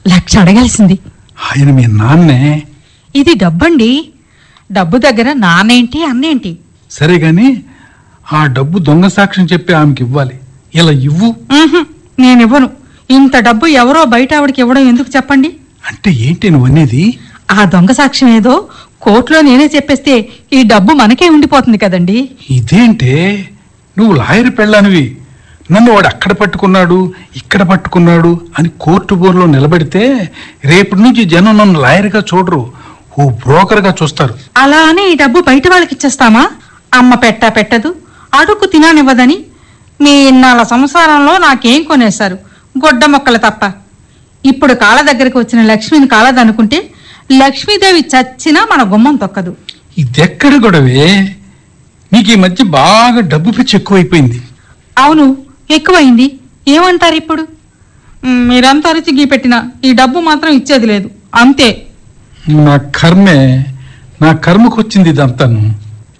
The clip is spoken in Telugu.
లక్ష అడగాల్సింది ఆయన మీ నాన్నే ఇది డబ్బండి డబ్బు దగ్గర నానేంటి అన్నేంటి సరే గాని ఆ డబ్బు దొంగ సాక్ష్యం చెప్పి ఆమెకి ఇవ్వాలి ఇలా ఇవ్వు ఉహుం, నేనివ్వను ఇంత డబ్బు ఎవరో బయట ఆవిడకి ఇవ్వడం ఎందుకు చెప్పండి అంటే ఏంటి నువ్వు అనేది ఆ దొంగ సాక్ష్యం ఏదో కోర్టులో నేనే చెప్పేస్తే ఈ డబ్బు మనకే ఉండిపోతుంది కదండి ఇదేంటే నువ్వు లాయర్ పెళ్ళానివి నన్ను వాడు అక్కడ పట్టుకున్నాడు ఇక్కడ పట్టుకున్నాడు అని కోర్టు బోర్లో నిలబెడితే రేపటి నుంచి జనం నన్ను లాయర్గా చూడరు ఓ బ్రోకర్గా చూస్తారు అలా అని ఈ డబ్బు బయట వాళ్ళకి ఇచ్చేస్తామా అమ్మ పెట్టా పెట్టదు అడుక్కు తిననివ్వదని మీ ఇన్నాళ్ళ సంసారంలో నాకేం కొనేశారు గొడ్డ మొక్కలు తప్ప ఇప్పుడు కాళ్ళ దగ్గరికి వచ్చిన లక్ష్మిని కాలదనుకుంటే లక్ష్మీదేవి చచ్చినా మన గుమ్మం తొక్కదు ఇదెక్కడ గొడవే నీకు ఈ మధ్య బాగా డబ్బు పిచ్చి ఎక్కువైపోయింది అవును ఎక్కువైంది ఏమంటారు ఇప్పుడు మ్, మీరంతా అరిచి గీ పెట్టిన ఈ డబ్బు మాత్రం ఇచ్చేది లేదు అంతే నా కర్మే నా కర్మకు వచ్చింది ఇదంతాను